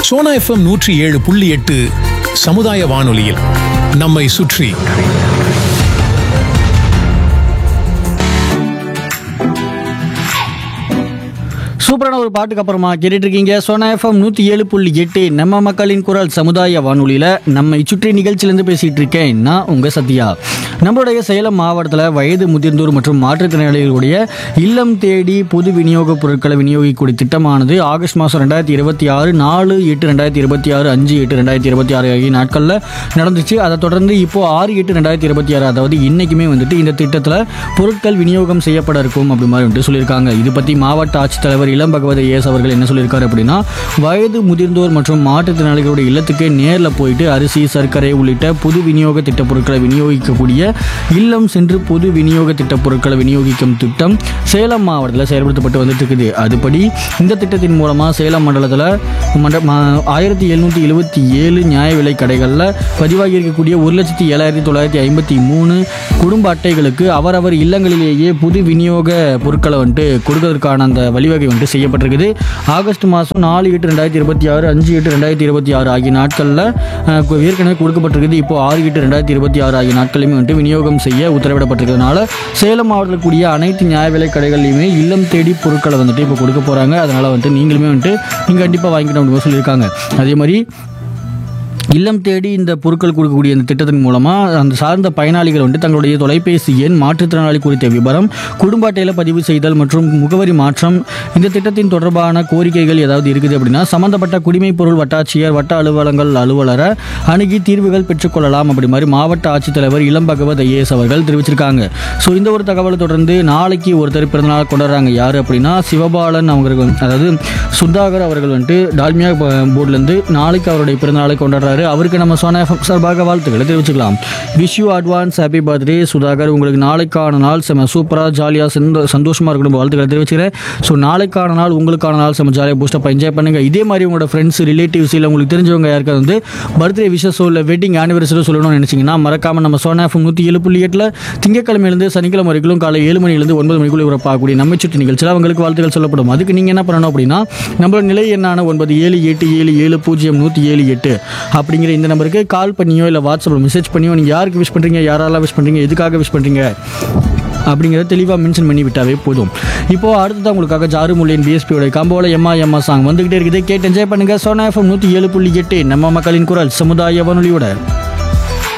Sona FM நூற்றி ஏழு புள்ளி எட்டு சமுதாய வானொலியில் நம்மை சுற்றி சூப்பரான ஒரு பாட்டுக்கு அப்புறமா கேட்டுட்டு இருக்கீங்க சோனா எஃப்எம் நூற்றி ஏழு புள்ளி எட்டு நம்ம மக்களின் குரல் சமுதாய வானொலியில் நம்மை சுற்றி நிகழ்ச்சியிலேருந்து பேசிகிட்டு இருக்கேன் நான் உங்கள் சத்யா நம்மளுடைய சேலம் மாவட்டத்தில் வயது முதிர்ந்தோர் மற்றும் மாற்றுத்திறனாளிகளுடைய இல்லம் தேடி பொது விநியோகப் பொருட்களை விநியோகிக்கக்கூடிய திட்டமானது ஆகஸ்ட் மாதம் ரெண்டாயிரத்தி இருபத்தி ஆறு நாலு எட்டு ரெண்டாயிரத்தி இருபத்தி ஆறு அஞ்சு எட்டு ரெண்டாயிரத்தி இருபத்தி ஆறு ஆகிய நாட்களில் நடந்துச்சு அதை தொடர்ந்து இப்போ ஆறு எட்டு ரெண்டாயிரத்தி இருபத்தி ஆறு அதாவது இன்னைக்குமே வந்துட்டு இந்த திட்டத்தில் பொருட்கள் விநியோகம் செய்யப்பட இருக்கும் அப்படி மாதிரி வந்துட்டு சொல்லியிருக்காங்க இது பற்றி மாவட்ட ஆட்சித்தலைவர் இளம் பகவத ஏஸ் அவர்கள் என்ன சொல்லியிருக்காரு அப்படின்னா வயது முதிர்ந்தோர் மற்றும் மாற்றுத்திறனாளிகளுடைய இல்லத்துக்கு நேரில் போயிட்டு அரிசி சர்க்கரை உள்ளிட்ட பொது விநியோக திட்ட பொருட்களை விநியோகிக்கக்கூடிய இல்லம் சென்று பொது விநியோக திட்ட பொருட்களை விநியோகிக்கும் திட்டம் சேலம் மாவட்டத்தில் செயல்படுத்தப்பட்டு வந்துட்டு இருக்குது அதுபடி இந்த திட்டத்தின் மூலமாக சேலம் மண்டலத்தில் மண்ட ம- ஆயிரத்தி எழுநூற்றி எழுபத்தி ஏழு நியாய விலை கடைகளில் பதிவாகி இருக்கக்கூடிய ஒரு லட்சத்தி ஏழாயிரத்தி தொள்ளாயிரத்தி ஐம்பத்தி மூணு குடும்ப அட்டைகளுக்கு அவரவர் இல்லங்களிலேயே புது விநியோக பொருட்களை வந்துட்டு கொடுக்கறதுக்கான அந்த வழிவகை வந்துட்டு செய்யப்பட்டிருக்குது ஆகஸ்ட் மாதம் நாலு எட்டு ரெண்டாயிரத்தி இருபத்தி ஆறு அஞ்சு எட்டு ரெண்டாயிரத்தி இருபத்தி ஆறு ஆகிய நாட்களில் ஏற்கனவே கொடுக்கப்பட்டிருக்குது இப்போ ஆறு எட்டு ரெண்டாயிரத்தி இருபத்தி ஆறு ஆகிய நாட்களையுமே வந்துட்டு விநியோகம் செய்ய உத்தரவிடப்பட்டிருக்கிறதுனால சேலம் மாவட்டத்தில் கூடிய அனைத்து நியாய விலை கடைகள்லையுமே இல்லம் தேடி பொருட்களை வந்துட்டு இப்போ கொடுக்க போகிறாங்க அதனால் வந்துட்டு நீங்களுமே வந்துட்டு நீங்கள் கண்டிப்பாக வாங்கிக்கணும் அப்படின்னு சொல்லியிருக்காங்க அதே மாதிரி இல்லம் தேடி இந்த பொருட்கள் கொடுக்கக்கூடிய இந்த திட்டத்தின் மூலமாக அந்த சார்ந்த பயனாளிகள் வந்து தங்களுடைய தொலைபேசி எண் மாற்றுத்திறனாளி குறித்த விவரம் குடும்ப அட்டையில் பதிவு செய்தல் மற்றும் முகவரி மாற்றம் இந்த திட்டத்தின் தொடர்பான கோரிக்கைகள் ஏதாவது இருக்குது அப்படின்னா சம்பந்தப்பட்ட குடிமைப் பொருள் வட்டாட்சியர் வட்ட அலுவலங்கள் அலுவலரை அணுகி தீர்வுகள் பெற்றுக்கொள்ளலாம் அப்படி மாதிரி மாவட்ட ஆட்சித்தலைவர் இளம் பகவத் ஐஏஎஸ் அவர்கள் தெரிவிச்சிருக்காங்க ஸோ இந்த ஒரு தகவலை தொடர்ந்து நாளைக்கு ஒருத்தர் பிறந்தநாள் கொண்டாடுறாங்க யார் அப்படின்னா சிவபாலன் அவங்களுக்கு வந்து- அதாவது சுதாகர் அவர்கள் வந்துட்டு டால்மியா போர்ட்லேருந்து நாளைக்கு அவருடைய பிறந்தநாளை கொண்டாடுறாரு அவருக்கு நம்ம சோனா எஃப்எம் சார்பாக வாழ்த்துக்களை தெரிவிச்சுக்கலாம் wish you advance happy birthday Sudhakar உங்களுக்கு நாளைக்கான நாள் செம சூப்பராக ஜாலியாக சந்தோ சந்தோஷமாக இருக்கணும் வாழ்த்துக்களை தெரிவிச்சுக்கிறேன் ஸோ நாளைக்கான நாள் உங்களுக்கான நாள் செம ஜாலியாக பூஸ்டப் என்ஜாய் பண்ணுங்க இதே மாதிரி உங்களோட ஃப்ரெண்ட்ஸ் ரிலேட்டிவ்ஸ் இல்லை உங்களுக்கு தெரிஞ்சவங்க யாருக்காவது வந்து பர்த்டே விஷஸோ இல்லை வெட்டிங் ஆனிவர்சரி சொல்லணும்னு நினச்சிங்கன்னா மறக்காமல் நம்ம சோனா எஃப்எம் நூற்றி ஏழு புள்ளி எட்டில் திங்கக்கிழமையிலேருந்து சனிக்கிழமை வரைக்கும் காலை ஏழு மணிலேருந்து ஒன்பது மணிக்குள்ள உறப்பாகக்கூடிய நம்ம சுற்றி நிகழ்ச்சியில் அவங்களுக்கு வாழ்த்துக்கள் சொல்லப்படும் அதுக்கு நீங்கள் என்ன பண்ணணும் அப்படின்னா நம்மளோட நிலை எண்ணான ஒன்பது ஏழு எட்டு ஏழு ஏழு பூஜ்ஜியம் நூற்றி ஏழு எட்டு அப்படிங்கிற இந்த நம்பருக்கு கால் பண்ணியோ இல்லை வாட்ஸ்அப்பில் மெசேஜ் பண்ணியோ நீங்கள் யாருக்கு விஷ் பண்ணுறீங்க யாரெல்லாம் விஷ் பண்ணுறீங்க எதுக்காக விஷ் பண்ணுறீங்க அப்படிங்கிறத தெளிவாக மென்ஷன் பண்ணி விட்டாவே போதும் இப்போ அடுத்ததான் உங்களுக்காக ஜாரு முல்லியன் பிஎஸ்பியோட காம்போல எம்மா எம்மா சாங் வந்துகிட்டே இருக்குது கேட்டு என்ஜாய் பண்ணுங்க சோனா எஃப்எம் நூற்றி ஏழு புள்ளி எட்டு நம்ம மக்களின் குரல் சமுதாய வானொலியோட